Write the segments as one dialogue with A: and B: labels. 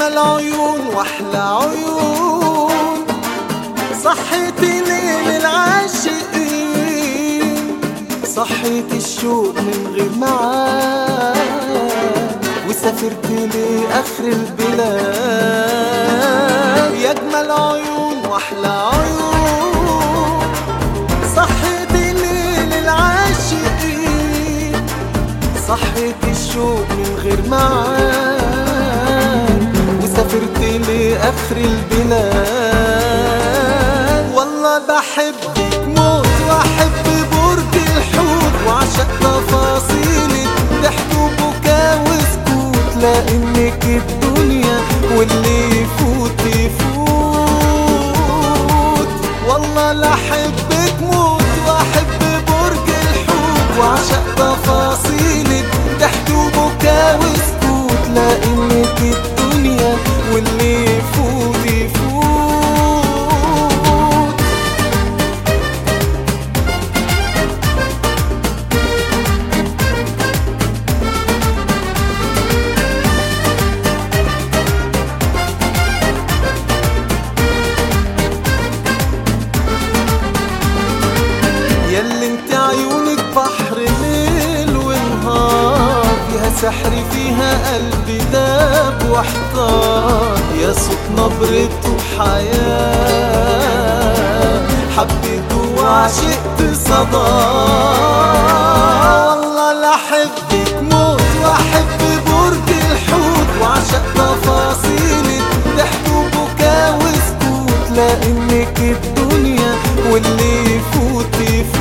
A: أجمل عيون وأحلى عيون صحيتي ليل العاشقين صحيت الشوق من غير معاد وسافرت لآخر البلاد يا أجمل عيون وأحلى عيون صحيتي ليل العاشقين صحيت الشوق من غير معاد وسافرت لآخر البلاد والله بحبك موت وأحب برج الحوت وعشق تفاصيلك ضحك وبكا وسكوت لأنك الدنيا واللي يفوت يفوت والله لأحبك موت وأحب برج الحوت وعشق تفاصيلك ضحك وبكا وسكوت لأنك الدنيا واللي يفوت يفوت ياللي انت عيونك بحر ليل ونهار فيها سحر فيها قلبي داب واحتار يا صوت نبرته حياة حبيته وعشقت صدى والله لأحبك موت وأحب برج الحوت وعشق تفاصيلك ضحك وبكا وسكوت لأنك الدنيا واللي يفوت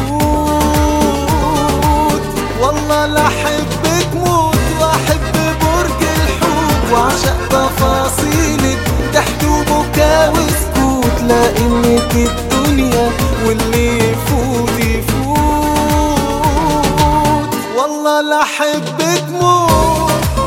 A: يفوت والله لأحبك موت وأحب برج الحوت وعشق تفاصيلك ضحك وبكا وسكوت لأنك الدنيا واللي يفوت يفوت والله لأحبك موت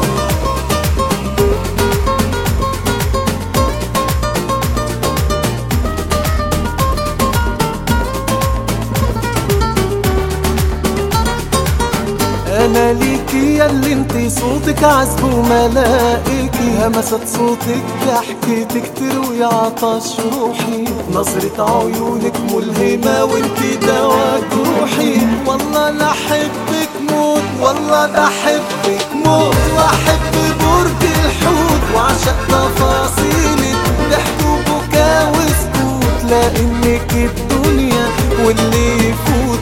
A: انا ليكي ياللي انتي صوتك عذب وملائكي همسة صوتك ضحكتك تروي عطش روحي نظرة عيونك ملهمة وانتي دوا جروحي والله لأحبك موت والله بحبك موت واحب برج الحوت وعشق تفاصيلك ضحك وبكا وسكوت لانك الدنيا واللي يفوت